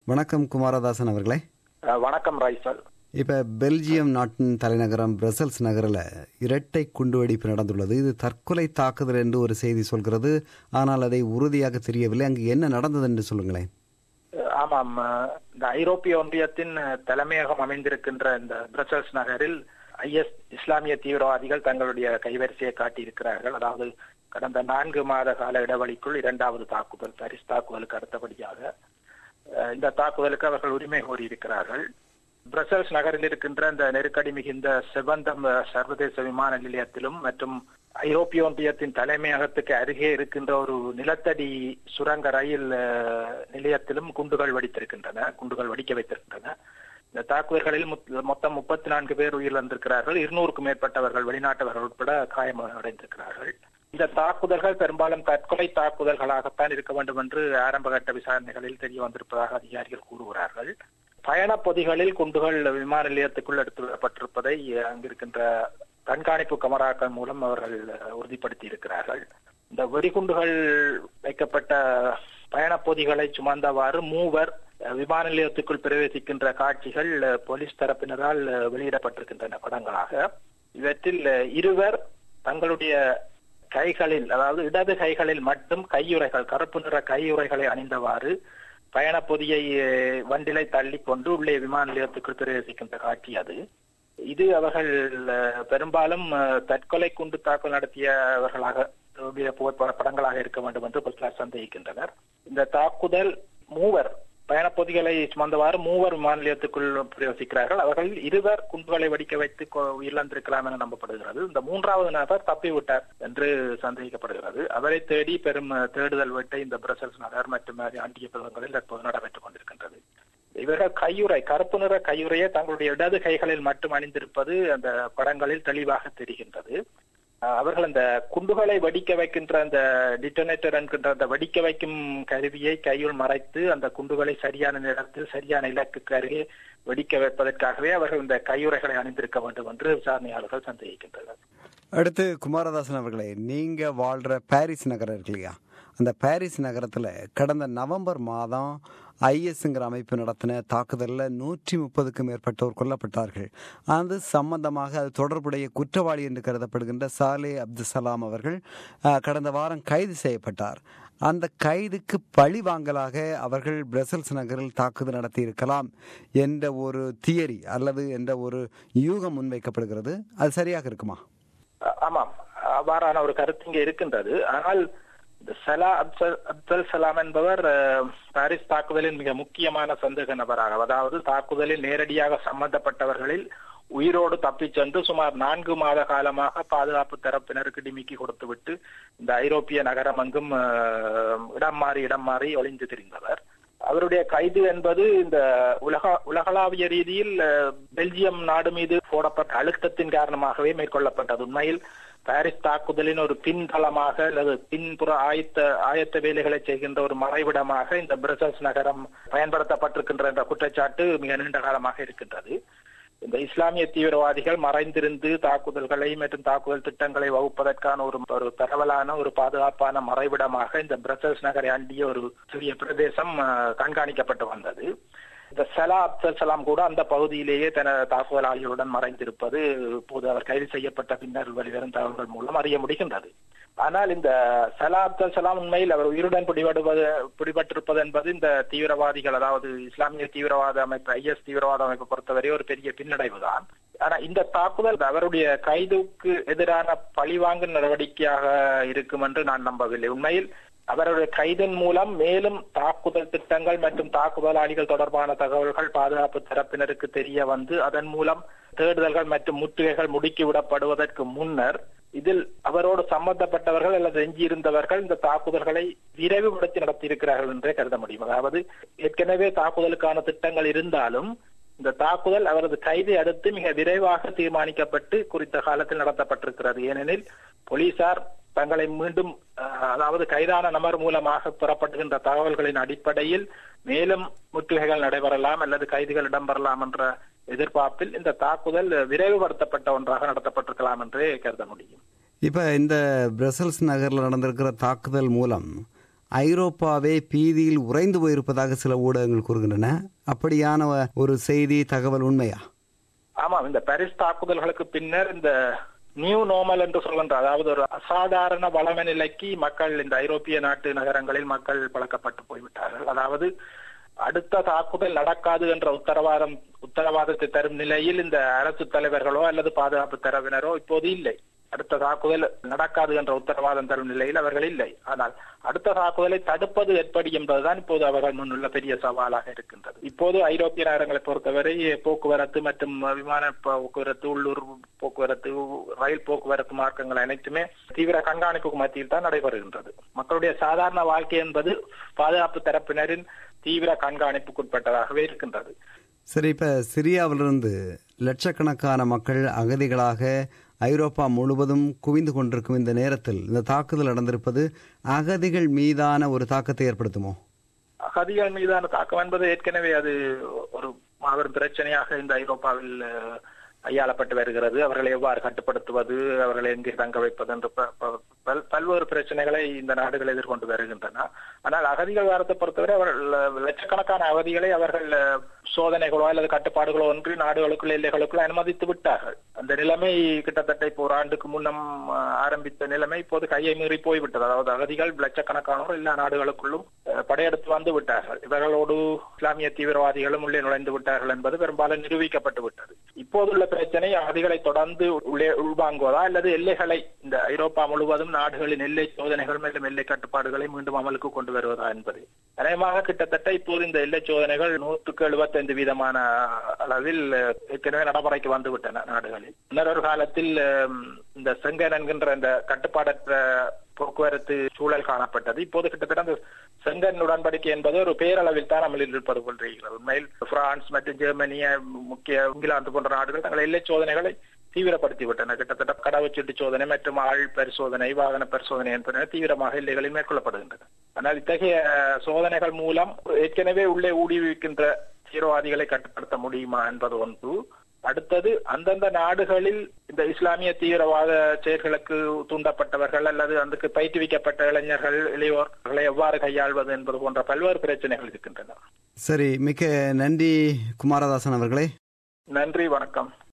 வணக்கம் குமாரதாசன் அவர்களே அஹ், வணக்கம் ரைசல் இப்போ பெல்ஜியம் நாட்டின் தலைநகரம் பிரசல்ஸ் நகரில் இரட்டை குண்டுவெடிப்பு நடந்துள்ளது இது தற்கொலை தாக்குதல் என்று ஒரு செய்தி சொல்கிறது ஆனால் அதை உறுதியாக தெரியவில்லை அங்கு என்ன நடந்தது என்று சொல்லுங்களேன் அஹ், ஆமாம் அஹ், இந்த ஐரோப்பிய ஒன்றியத்தின் அஹ், தலைமையகம் அமைந்திருக்கின்ற இந்த பிரசல்ஸ் நகரில் ஐஎஸ் இஸ்லாமிய தீவிரவாதிகள் தங்களுடைய கைவரிசையை காட்டியிருக்கிறார்கள் அதாவது கடந்த நான்கு மாத கால இடைவெளிக்குள் இரண்டாவது தாக்குதல் பாரிஸ் தாக்குதலுக்கு அடுத்தபடியாக அஹ், இந்த தாக்குதலுக்கு அவர்கள் உரிமை கோரியிருக்கிறார்கள் பிரசல்ஸ் நகரில் இருக்கின்ற இந்த நெருக்கடி மிகுந்த செவந்தம் அஹ், சர்வதேச விமான நிலையத்திலும் மற்றும் ஐரோப்பிய ஒன்றியத்தின் தலைமையகத்துக்கு அருகே இருக்கின்ற ஒரு நிலத்தடி சுரங்க ரயில் அஹ், நிலையத்திலும் குண்டுகள் வெடித்திருக்கின்றன குண்டுகள் வெடிக்க வைத்திருக்கின்றன இந்த தாக்குதல்களில் முத்- மொத்தம் முப்பத்தி நான்கு பேர் உயிரிழந்திருக்கிறார்கள் இருநூறுக்கும் மேற்பட்டவர்கள் வெளிநாட்டவர்கள் உட்பட காயமடைந்திருக்கிறார்கள் இந்த தாக்குதல்கள் பெரும்பாலும் தற்கொலை தாக்குதல்களாகத்தான் இருக்க வேண்டும் என்று ஆரம்பகட்ட விசாரணைகளில் தெரிய வந்திருப்பதாக அதிகாரிகள் கூறுகிறார்கள் பயணப் பொதிகளில் குண்டுகள் விமான நிலையத்துக்குள் எடுத்து வரப்பட்டிருப்பதை அங்கிருக்கின்ற கண்காணிப்பு கமராக்கள் மூலம் அவர்கள் அஹ், உறுதிப்படுத்தி இருக்கிறார்கள் இந்த வெடிகுண்டுகள் வைக்கப்பட்ட பயணப் பொதிகளை சுமந்தவாறு மூவர் அஹ், விமான நிலையத்துக்குள் பிரவேசிக்கின்ற காட்சிகள் அஹ், போலீஸ் தரப்பினரால் அஹ், வெளியிடப்பட்டிருக்கின்றன படங்களாக இவற்றில் அஹ், இருவர் தங்களுடைய கைகளில் அதாவது இடது கைகளில் மட்டும் கையுறைகள் கருப்பு நிற கையுறைகளை அணிந்தவாறு பயணப் பொதியை அஹ், வண்டிலை தள்ளி கொண்டு உள்ளே விமான நிலையத்துக்குள் பிரவேசிக்கின்ற காட்சி அது இது அவர்கள் அஹ், பெரும்பாலும் அஹ், தற்கொலை குண்டு தாக்குதல் நடத்தியவர்களாக உடைய புகைப்பட படங்களாக இருக்க வேண்டும் என்று போலீசார் சந்தேகிக்கின்றனர் இந்த தாக்குதல் மூவர் பயணப்பொதிகளை சுமந்தவாறு மூவர் விமான நிலையத்துக்குள் பிரவேசிக்கிறார்கள் அவர்கள் இருவர் குண்டுகளை வெடிக்க வைத்து கொ- உயிரிழந்திருக்கலாம் என நம்பப்படுகிறது இந்த மூன்றாவது நபர் தப்பிவிட்டார் என்று சந்தேகிக்கப்படுகிறது அவரை தேடி பெரும் அஹ், தேடுதல் வேட்டை இந்த பிரசல்ஸ் நகர் மற்றும் அண்டிய பகுதிகளில் தற்போது நடைபெற்றுக் கொண்டிருக்கின்றது இவர்கள் கையுறை கருப்பு நிற கையுறையை தங்களுடைய இடது கைகளில் மட்டும் அணிந்திருப்பது அந்த படங்களில் தெளிவாக தெரிகின்றது அஹ் அவர்கள் அந்த குண்டுகளை வெடிக்க வைக்கின்ற அந்த டிட்டோனேட்டர் என்கின்ற அந்த வெடிக்க வைக்கும் கருவியை கையுள் மறைத்து அந்த குண்டுகளை சரியான நேரத்தில் சரியான இலக்குக்கு அருகே வெடிக்க வைப்பதற்காகவே அவர்கள் இந்த கையுறைகளை அணிந்திருக்க வேண்டும் என்று விசாரணையாளர்கள் சந்தேகிக்கின்றனர் அடுத்து குமாரதாசன் அவர்களே நீங்க வாழ்ற பாரிஸ் நகரம் இருக்கு இல்லையா அந்த பாரிஸ் நகரத்துல கடந்த நவம்பர் மாதம் ஐஎஸ்ங்கிற அமைப்பு நடத்தின தாக்குதலில் நூற்றி முப்பதுக்கும் மேற்பட்டோர் கொல்லப்பட்டார்கள் அது சம்பந்தமாக அது தொடர்புடைய குற்றவாளி என்று கருதப்படுகின்ற சாலே அப்துசலாம் அவர்கள் அஹ், கடந்த வாரம் கைது செய்யப்பட்டார் அந்த கைதுக்கு பழி வாங்கலாக அவர்கள் பிரசல்ஸ் நகரில் தாக்குதல் நடத்தியிருக்கலாம் என்ற ஒரு தியரி அல்லது என்ற ஒரு யூகம் முன்வைக்கப்படுகிறது அது சரியாக இருக்குமா அ- ஆமாம் அவ்வாறான ஒரு கருத்து இங்கே இருக்கின்றது ஆனால் இந்த சலா அப்சல் அப்துல் சலாம் என்பவர் அஹ், பாரிஸ் தாக்குதலின் மிக முக்கியமான சந்தேக நபராக அதாவது தாக்குதலில் நேரடியாக சம்பந்தப்பட்டவர்களில் உயிரோடு தப்பிச் சென்று சுமார் நான்கு மாத காலமாக பாதுகாப்பு தரப்பினருக்கு டிமிக்கி கொடுத்துவிட்டு இந்த ஐரோப்பிய நகரம் அங்கும் அஹ், இடம் மாறி இடம் மாறி ஒளிந்து திரிந்தவர் அவருடைய கைது என்பது இந்த உலக உலகளாவிய ரீதியில் அஹ், பெல்ஜியம் நாடு மீது போடப்பட்ட அழுத்தத்தின் காரணமாகவே மேற்கொள்ளப்பட்டது உண்மையில் பாரிஸ் தாக்குதலின் ஒரு பின்தளமாக அல்லது பின்புற ஆயத்த ஆயத்த வேலைகளை செய்கின்ற ஒரு மறைவிடமாக இந்த பிரசல்ஸ் நகரம் பயன்படுத்தப்பட்டிருக்கின்ற என்ற குற்றச்சாட்டு மிக நீண்ட காலமாக இருக்கின்றது இந்த இஸ்லாமிய தீவிரவாதிகள் மறைந்திருந்து தாக்குதல்களை மற்றும் தாக்குதல் திட்டங்களை வகுப்பதற்கான ஒரு ஒரு பரவலான ஒரு பாதுகாப்பான மறைவிடமாக இந்த பிரசல்ஸ் நகரை அண்டிய ஒரு சிறிய பிரதேசம் அஹ், கண்காணிக்கப்பட்டு வந்தது இந்த சலா அப்சல் சலாம் கூட அந்த பகுதியிலேயே தன தாக்குதலாளிகளுடன் மறைந்திருப்பது இப்போது அவர் கைது செய்யப்பட்ட பின்னர் வெளிவரும் தகவல்கள் மூலம் அறிய முடிகின்றது ஆனால் இந்த சலா அப்துல் சலாம் உண்மையில் அவர் உயிருடன் பிடிபடுவது பிடிபட்டிருப்பது என்பது இந்த தீவிரவாதிகள் அதாவது இஸ்லாமிய தீவிரவாத அமைப்பு ஐஎஸ் தீவிரவாத அமைப்பை பொறுத்தவரை ஒரு பெரிய பின்னடைவு தான் ஆனா இந்த தாக்குதல் அவருடைய கைதுக்கு எதிரான பழிவாங்கும் நடவடிக்கையாக இருக்கும் என்று நான் நம்பவில்லை உண்மையில் அவருடைய கைதின் மூலம் மேலும் தாக்குதல் திட்டங்கள் மற்றும் தாக்குதலாளிகள் தொடர்பான தகவல்கள் பாதுகாப்பு தரப்பினருக்கு தெரிய வந்து அதன் மூலம் தேடுதல்கள் மற்றும் முற்றுகைகள் முடுக்கி விடப்படுவதற்கு முன்னர் இதில் அவரோடு சம்பந்தப்பட்டவர்கள் அல்லது எஞ்சியிருந்தவர்கள் இந்த தாக்குதல்களை விரைவுபடுத்தி நடத்தியிருக்கிறார்கள் என்றே கருத முடியும் அதாவது ஏற்கனவே தாக்குதலுக்கான திட்டங்கள் இருந்தாலும் இந்த தாக்குதல் அவரது கைதை அடுத்து மிக விரைவாக தீர்மானிக்கப்பட்டு குறித்த காலத்தில் நடத்தப்பட்டிருக்கிறது ஏனெனில் போலீசார் தங்களை மீண்டும் அஹ், அதாவது கைதான நபர் மூலமாக பெறப்படுகின்ற தகவல்களின் அடிப்படையில் மேலும் முற்றுகைகள் நடைபெறலாம் அல்லது கைதுகள் இடம்பெறலாம் என்ற எதிர்பார்ப்பில் இந்த தாக்குதல் விரைவுபடுத்தப்பட்ட ஒன்றாக நடத்தப்பட்டிருக்கலாம் என்றே கருத முடியும் இப்போ இந்த பிரசல்ஸ் நகரில் நடந்திருக்கிற தாக்குதல் மூலம் ஐரோப்பாவே பீதியில் உறைந்து போயிருப்பதாக சில ஊடகங்கள் கூறுகின்றன அப்படியான ஒரு செய்தி தகவல் உண்மையா ஆமாம் இந்த பாரிஸ் தாக்குதல்களுக்கு பின்னர் இந்த நியூ நோமல் என்று சொல்கின்ற அதாவது ஒரு அசாதாரண வளம நிலைக்கு மக்கள் இந்த ஐரோப்பிய நாட்டு நகரங்களில் மக்கள் பழக்கப்பட்டு போய்விட்டார்கள் அதாவது அடுத்த தாக்குதல் நடக்காது என்ற உத்தரவாதம் உத்தரவாதத்தை தரும் நிலையில் இந்த அரசு தலைவர்களோ அல்லது பாதுகாப்பு தரவினரோ இப்போது இல்லை அடுத்த தாக்குதல் நடக்காது என்ற உத்தரவாதம் தரும் நிலையில் அவர்கள் இல்லை ஆனால் அடுத்த தாக்குதலை தடுப்பது எப்படி என்பதுதான் இப்போது அவர்கள் முன்னுள்ள பெரிய சவாலாக இருக்கின்றது இப்போது ஐரோப்பிய நகரங்களை பொறுத்தவரை போக்குவரத்து மற்றும் விமான போக்குவரத்து உள்ளூர் போக்குவரத்து ரயில் போக்குவரத்து மார்க்கங்கள் அனைத்துமே தீவிர கண்காணிப்புக்கு மத்தியில் தான் நடைபெறுகின்றது மக்களுடைய சாதாரண வாழ்க்கை என்பது பாதுகாப்பு தரப்பினரின் தீவிர கண்காணிப்புக்குட்பட்டதாகவே இருக்கின்றது சரி இப்ப சிரியாவிலிருந்து லட்சக்கணக்கான மக்கள் அகதிகளாக ஐரோப்பா முழுவதும் குவிந்து கொண்டிருக்கும் இந்த நேரத்தில் இந்த தாக்குதல் நடந்திருப்பது அகதிகள் மீதான ஒரு தாக்கத்தை ஏற்படுத்துமோ அகதிகள் மீதான தாக்கம் என்பது ஏற்கனவே அது ஒரு மாபெரும் பிரச்சனையாக இந்த ஐரோப்பாவில் கையாளப்பட்டு வருகிறது அவர்களை எவ்வாறு கட்டுப்படுத்துவது அவர்களை எங்கே தங்க வைப்பது என்று பல்வேறு பிரச்சனைகளை இந்த நாடுகள் எதிர்கொண்டு வருகின்றன ஆனால் அகதிகள் வாரத்தை பொறுத்தவரை அவர்கள் லட்சக்கணக்கான அகதிகளை அவர்கள் சோதனைகளோ அல்லது கட்டுப்பாடுகளோ ஒன்றி நாடுகளுக்குள் எல்லைகளுக்குள் அனுமதித்து விட்டார்கள் அந்த நிலைமை கிட்டத்தட்ட இப்போ ஒரு ஆண்டுக்கு முன்னம் ஆரம்பித்த நிலைமை இப்போது கையை மீறி போய்விட்டது அதாவது அகதிகள் லட்சக்கணக்கானோர் எல்லா நாடுகளுக்குள்ளும் படையெடுத்து வந்து விட்டார்கள் இவர்களோடு இஸ்லாமிய தீவிரவாதிகளும் உள்ளே நுழைந்து விட்டார்கள் என்பது பெரும்பாலும் நிரூபிக்கப்பட்டு விட்டது இப்போதுள்ள பிரச்சனை அகதிகளை தொடர்ந்து உள்ளே உள்வாங்குவதா அல்லது எல்லைகளை இந்த ஐரோப்பா முழுவதும் நாடுகளின் எல்லை சோதனைகள் மேலும் எல்லை கட்டுப்பாடுகளை மீண்டும் அமலுக்கு கொண்டு வருவதா என்பது அநேகமாக கிட்டத்தட்ட இப்போது இந்த எல்லை சோதனைகள் நூற்றுக்கு எழுபத்தைந்து வீதமான அளவில் ஏற்கனவே நடைமுறைக்கு வந்துவிட்டன நாடுகளில் இன்னொரு காலத்தில் இந்த செங்கன் என்கின்ற இந்த கட்டுப்பாடற்ற போக்குவரத்து சூழல் காணப்பட்டது இப்போது கிட்டத்தட்ட அந்த செங்கன் உடன்படிக்கை என்பது ஒரு பேரளவில் தான் அமலில் இருப்பது போல் இருக்கிறது உண்மையில் பிரான்ஸ் மற்றும் ஜெர்மனிய முக்கிய இங்கிலாந்து போன்ற நாடுகள் தங்கள் எல்லை சோதனைகளை தீவிரப்படுத்தி விட்டன கிட்டத்தட்ட கடவுச்சீட்டு சோதனை மற்றும் ஆள் பரிசோதனை வாகன பரிசோதனை என்பன தீவிரமாக எல்லைகளில் மேற்கொள்ளப்படுகின்றன ஆனால் இத்தகைய சோதனைகள் மூலம் ஏற்கனவே உள்ளே ஊடுருவிக்கின்ற தீவிரவாதிகளை கட்டுப்படுத்த முடியுமா என்பது ஒன்று அடுத்தது அந்தந்த நாடுகளில் இந்த இஸ்லாமிய தீவிரவாத செயல்களுக்கு தூண்டப்பட்டவர்கள் அல்லது அதுக்கு பயிற்றுவிக்கப்பட்ட இளைஞர்கள் இளையோர்களை எவ்வாறு கையாள்வது என்பது போன்ற பல்வேறு பிரச்சனைகள் இருக்கின்றன சரி மிக்க நன்றி குமாரதாசன் அவர்களே நன்றி வணக்கம்